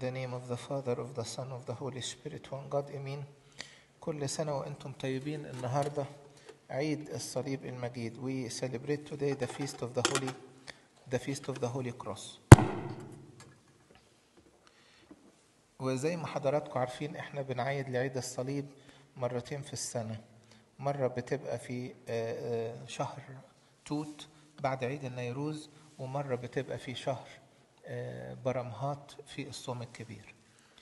the name of the Father, of the Son, of the Holy Spirit, one God, Amen. كل سنة وأنتم طيبين النهاردة عيد الصليب المجيد. We celebrate today the feast of the Holy, the feast of the Holy Cross. وزي ما حضراتكم عارفين احنا بنعيد لعيد الصليب مرتين في السنة. مرة بتبقى في آه، آه، شهر توت بعد عيد النيروز ومرة بتبقى في شهر آه، برمهات في الصوم الكبير.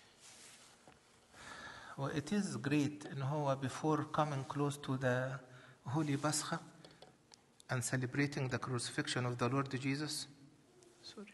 و it is great ان هو before coming close to the Holy Pascha and celebrating the crucifixion of the Lord Jesus. Sorry.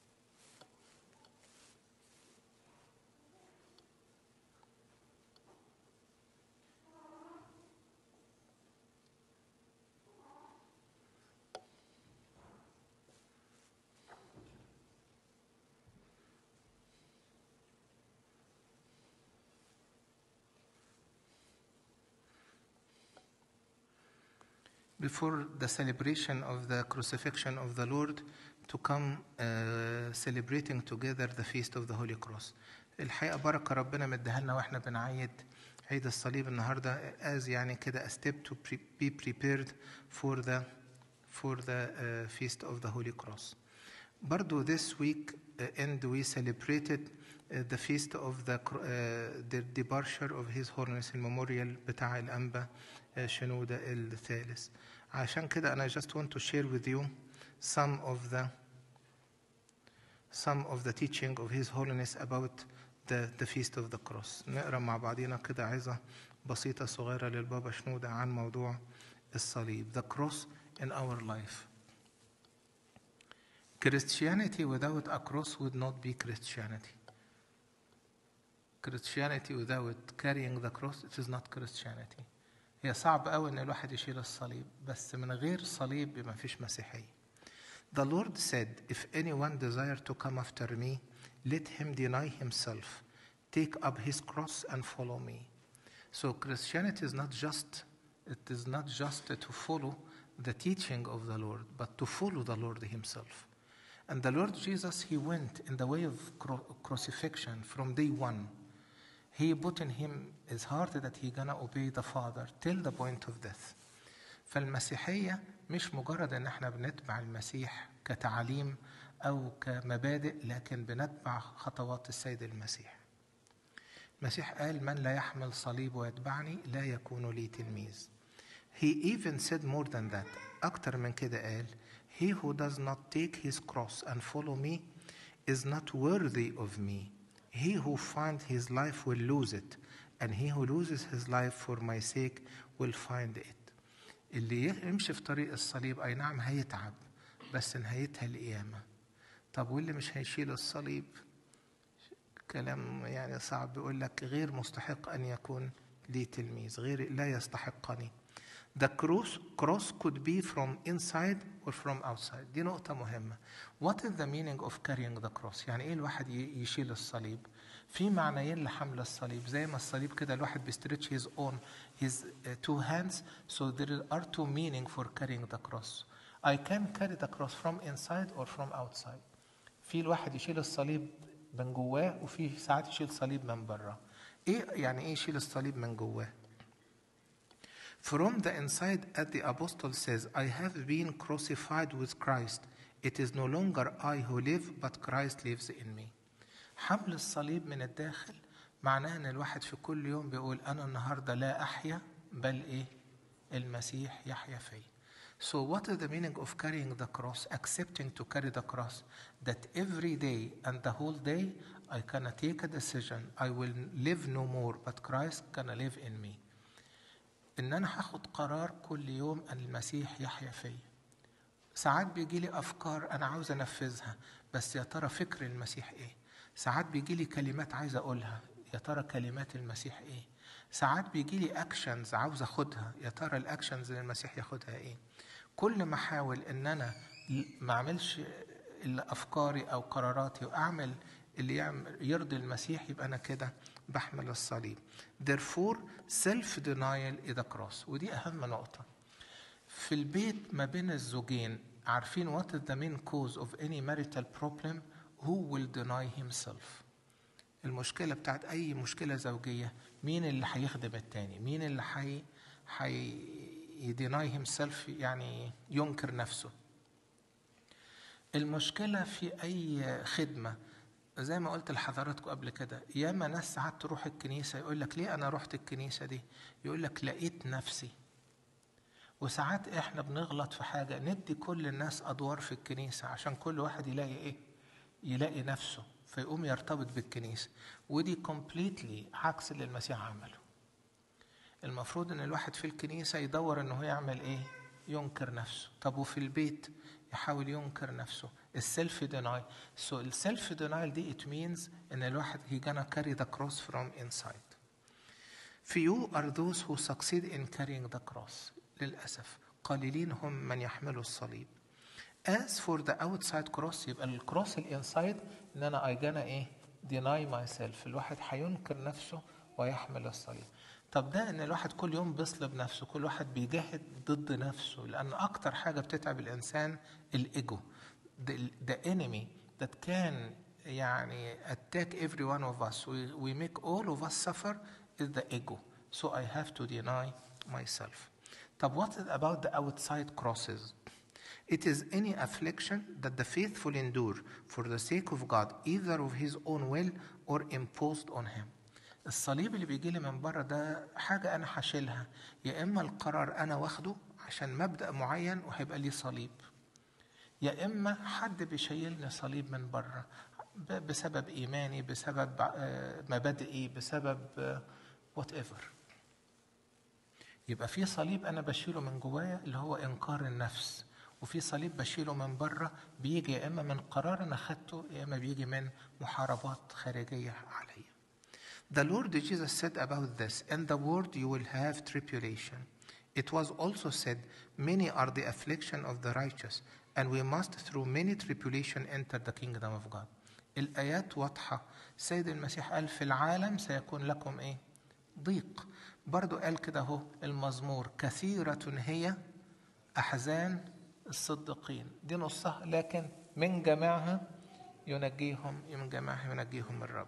before the celebration of the crucifixion of the Lord to come uh, celebrating together the feast of the Holy Cross. الحقيقة بركة ربنا مديها لنا واحنا بنعيد عيد الصليب النهاردة as يعني كده a step to pre- be prepared for the for the uh, feast of the Holy Cross. برضو this week uh, and we celebrated uh, the feast of the, cr- uh, the departure of His Holiness المموريال بتاع الأنبا uh, شنودة الثالث عشان كده أنا just want to share with you some of the some of the teaching of His Holiness about the, the feast of the cross نقرا مع بعضينا كده عظة بسيطة صغيرة للبابا شنودة عن موضوع الصليب the cross in our life Christianity without a cross would not be Christianity. Christianity without carrying the cross it is not Christianity. هي صعب قوي ان الواحد يشيل الصليب بس من غير صليب ما فيش مسيحية. The Lord said, if anyone desire to come after me, let him deny himself, take up his cross and follow me. So Christianity is not just it is not just to follow the teaching of the Lord, but to follow the Lord himself. And the Lord Jesus, he went in the way of cru- crucifixion from day one. He put in him his heart that he gonna obey the Father till the point of death. فالمسيحية مش مجرد ان احنا بنتبع المسيح كتعاليم او كمبادئ لكن بنتبع خطوات السيد المسيح. المسيح قال من لا يحمل صليب ويتبعني لا يكون لي تلميذ. He even said more than that. أكتر من كده قال He who does not take his cross and follow me is not worthy of me. He who finds his life will lose it, and he who loses his life for my sake will find it. اللي يمشي في طريق الصليب أي نعم هيتعب بس نهايتها القيامة. طب واللي مش هيشيل الصليب كلام يعني صعب بيقول لك غير مستحق أن يكون لي تلميذ غير لا يستحقني The cross, cross could be from inside or from outside دي نقطة مهمة What is the meaning of carrying the cross يعني إيه الواحد ي- يشيل الصليب في معنيين لحمل الصليب زي ما الصليب كده الواحد بيستريتش his own his uh, two hands so there are two meaning for carrying the cross I can carry the cross from inside or from outside في الواحد يشيل الصليب من جواه وفي ساعات يشيل صليب من بره ايه يعني ايه يشيل الصليب من جواه From the inside, as the apostle says, I have been crucified with Christ. It is no longer I who live, but Christ lives in me. حمل الصليب من الداخل معناه ان الواحد في كل يوم بيقول انا النهارده لا احيا بل ايه؟ المسيح يحيا فيا. So what is the meaning of carrying the cross? Accepting to carry the cross. That every day and the whole day I can take a decision. I will live no more, but Christ can live in me. ان انا هاخد قرار كل يوم ان المسيح يحيا فيا ساعات بيجي لي افكار انا عاوز انفذها بس يا ترى فكر المسيح ايه ساعات بيجي لي كلمات عايز اقولها يا ترى كلمات المسيح ايه ساعات بيجي لي اكشنز عاوز اخدها يا ترى الاكشنز اللي المسيح ياخدها ايه كل ما احاول ان انا ما اعملش الا افكاري او قراراتي واعمل اللي يعمل يرضي المسيح يبقى انا كده بحمل الصليب therefore self denial is the cross ودي اهم نقطه في البيت ما بين الزوجين عارفين what is the main cause of any marital problem who will deny himself المشكلة بتاعت أي مشكلة زوجية مين اللي هيخدم التاني مين اللي حي حي يديناي himself يعني ينكر نفسه المشكلة في أي خدمة زي ما قلت لحضراتكم قبل كده ياما ناس ساعات تروح الكنيسة يقول لك ليه أنا رحت الكنيسة دي يقول لك لقيت نفسي وساعات احنا بنغلط في حاجة ندي كل الناس أدوار في الكنيسة عشان كل واحد يلاقي إيه يلاقي نفسه فيقوم يرتبط بالكنيسة ودي كومبليتلي عكس اللي المسيح عمله المفروض ان الواحد في الكنيسة يدور انه يعمل ايه ينكر نفسه طب وفي البيت يحاول ينكر نفسه السيلف ديناي سو السيلف دينايل دي it means ان الواحد he gonna carry the cross from inside few are those who succeed in carrying the cross للأسف قليلين هم من يحملوا الصليب as for the outside cross يبقى الكروس الانسايد ان انا I gonna ايه deny myself الواحد هينكر نفسه ويحمل الصليب طب ده ان الواحد كل يوم بيصلب نفسه كل واحد بيجاهد ضد نفسه لان اكتر حاجه بتتعب الانسان الايجو the, the enemy that can يعني attack every one of us we, we make all of us suffer is the ego so I have to deny myself طب what is about the outside crosses It is any affliction that the faithful endure for the sake of God, either of his own will or imposed on him. الصليب اللي بيجي لي من بره ده حاجة أنا هشيلها يا إما القرار أنا واخده عشان مبدأ معين وهيبقى لي صليب يا إما حد بيشيلني صليب من بره بسبب إيماني بسبب مبادئي بسبب وات ايفر يبقى في صليب أنا بشيله من جوايا اللي هو إنكار النفس وفي صليب بشيله من بره بيجي يا اما من قرار انا خدته يا اما بيجي من محاربات خارجيه عليا. The Lord Jesus said about this, In the world you will have tribulation. It was also said, Many are the affliction of the righteous, and we must through many tribulation enter the kingdom of God. الآيات واضحة سيد المسيح قال في العالم سيكون لكم إيه؟ ضيق برضو قال كده هو المزمور كثيرة هي أحزان الصديقين دي نصها لكن من جميعها ينجيهم من جميعها ينجيهم الرب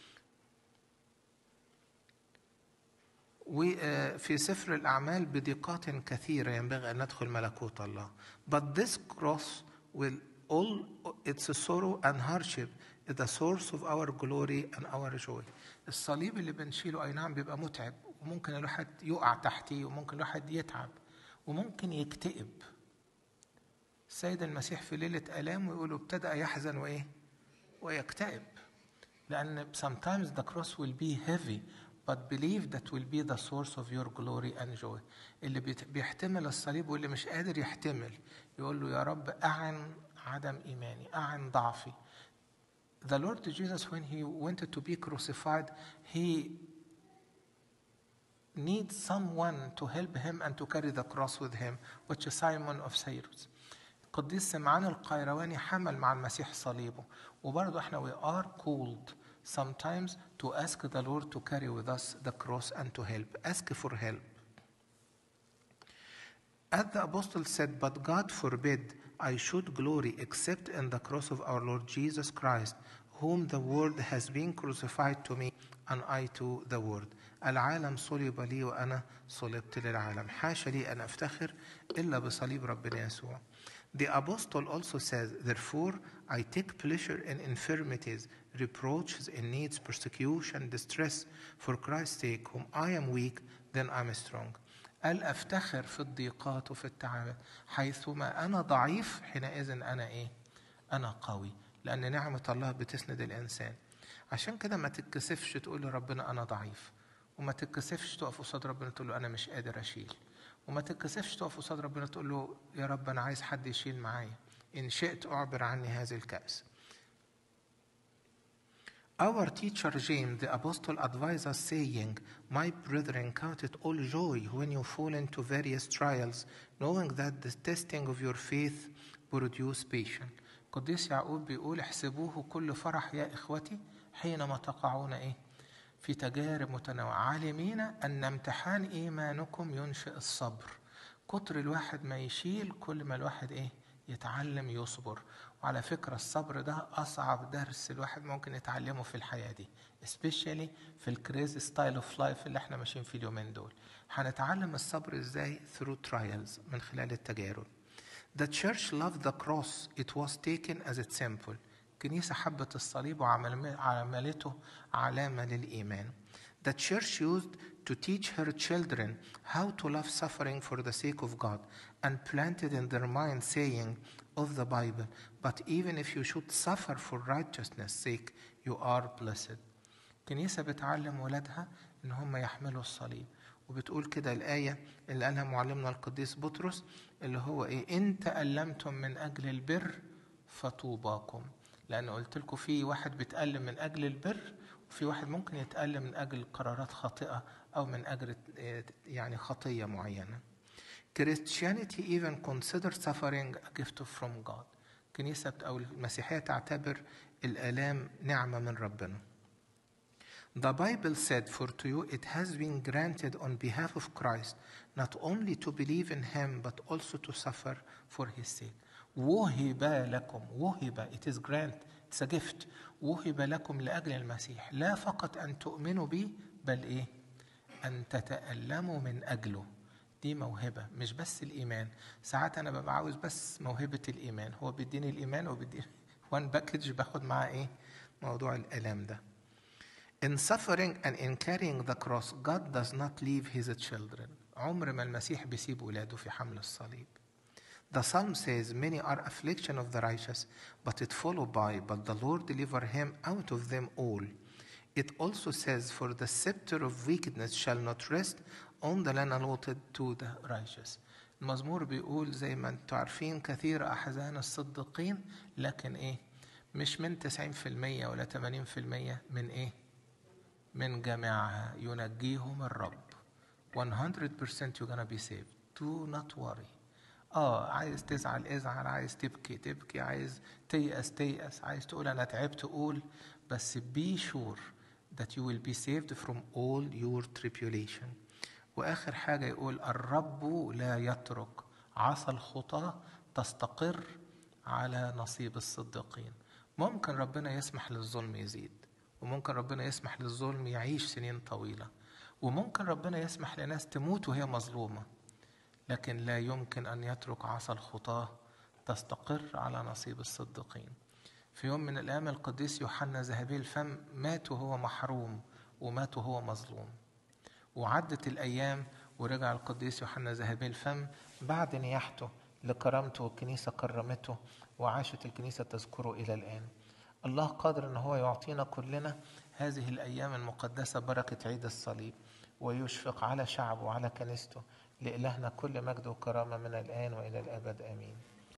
وفي سفر الأعمال بضيقات كثيرة ينبغي أن ندخل ملكوت الله but this cross will all its sorrow and hardship is the source of our glory and our joy الصليب اللي بنشيله أي نعم بيبقى متعب وممكن الواحد يقع تحتيه وممكن الواحد يتعب وممكن يكتئب السيد المسيح في ليلة آلامه يقولوا ابتدأ يحزن وإيه؟ ويكتئب لأن sometimes the cross will be heavy but believe that will be the source of your glory and joy اللي بيحتمل الصليب واللي مش قادر يحتمل يقول له يا رب أعن عدم إيماني أعن ضعفي The Lord Jesus when he wanted to be crucified he needs someone to help him and to carry the cross with him which is Simon of Cyrus قديس سمعان القيرواني حمل مع المسيح صليبه وبرضه احنا we are called sometimes to ask the Lord to carry with us the cross and to help ask for help as the apostle said but God forbid I should glory except in the cross of our Lord Jesus Christ whom the world has been crucified to me and I to the world العالم صلب لي وأنا صلبت للعالم حاشا لي أن أفتخر إلا بصليب ربنا يسوع The apostle also says, Therefore, I take pleasure in infirmities, reproaches, in needs, persecution, distress, for Christ's sake, whom I am weak, then I'm strong. قال أفتخر في الضيقات وفي التعامل حيثما أنا ضعيف حينئذ أنا إيه؟ أنا قوي لأن نعمة الله بتسند الإنسان عشان كده ما تتكسفش تقول لربنا أنا ضعيف وما تتكسفش تقف قصاد ربنا تقول له أنا مش قادر أشيل وما تتكسفش تقف قصاد ربنا تقول له يا رب انا عايز حد يشيل معايا ان شئت اعبر عني هذه الكاس Our teacher James the apostle advised us saying, My brethren, count it all joy when you fall into various trials, knowing that the testing of your faith produce patience. قديس يعقوب بيقول احسبوه كل فرح يا إخوتي حينما تقعون إيه؟ في تجارب متنوعة عالمين أن امتحان إيمانكم ينشئ الصبر كتر الواحد ما يشيل كل ما الواحد إيه يتعلم يصبر وعلى فكرة الصبر ده أصعب درس الواحد ممكن يتعلمه في الحياة دي especially في الكريزي ستايل اوف لايف اللي احنا ماشيين فيه اليومين دول هنتعلم الصبر ازاي through trials من خلال التجارب The church loved the cross it was taken as its symbol الكنيسة حبت الصليب وعملته علامة للإيمان The church used to teach her children how to love suffering for the sake of God and planted in their mind saying of the Bible, but even if you should suffer for righteousness' sake, you are blessed. الكنيسة بتعلم ولادها إن هم يحملوا الصليب وبتقول كده الآية اللي قالها معلمنا القديس بطرس اللي هو إيه إن تألمتم من أجل البر فطوباكم لأن قلت لكم في واحد بيتألم من أجل البر وفي واحد ممكن يتألم من أجل قرارات خاطئة أو من أجل يعني خطية معينة Christianity even considers suffering a gift from God الكنيسة أو المسيحية تعتبر الآلام نعمة من ربنا The Bible said, For to you it has been granted on behalf of Christ not only to believe in him but also to suffer for his sake. وهب لكم وهب it is grant it's a gift وهب لكم لأجل المسيح لا فقط أن تؤمنوا به بل إيه أن تتألموا من أجله دي موهبة مش بس الإيمان ساعات أنا ببقى عاوز بس موهبة الإيمان هو بيديني الإيمان وبيديني وان باكج باخد معاه إيه موضوع الألم ده In suffering and in carrying the cross, God does not leave his children. عمر ما المسيح بيسيب ولاده في حمل الصليب. The psalm says, Many are affliction of the righteous, but it followed by, but the Lord deliver him out of them all. It also says, For the scepter of wickedness shall not rest on the land allotted to the righteous. المزمور بيقول زي ما انتم عارفين كثير أحزان الصديقين لكن إيه؟ مش من 90% ولا 80% من إيه؟ من جميعها ينجيهم الرب 100% you're gonna be saved do not worry اه عايز تزعل ازعل عايز تبكي تبكي عايز تيأس تيأس عايز تقول انا تعبت قول بس be sure that you will be saved from all your tribulation واخر حاجه يقول الرب لا يترك عصا الخطاه تستقر على نصيب الصديقين ممكن ربنا يسمح للظلم يزيد وممكن ربنا يسمح للظلم يعيش سنين طويله وممكن ربنا يسمح لناس تموت وهي مظلومه لكن لا يمكن ان يترك عصا الخطاه تستقر على نصيب الصديقين في يوم من الايام القديس يوحنا ذهبي الفم مات وهو محروم ومات وهو مظلوم وعدت الايام ورجع القديس يوحنا ذهبي الفم بعد نياحته لكرامته والكنيسه كرمته وعاشت الكنيسه تذكره الى الان الله قادر ان هو يعطينا كلنا هذه الايام المقدسه بركه عيد الصليب ويشفق على شعبه وعلى كنيسته لإلهنا كل مجد وكرامه من الان والى الابد امين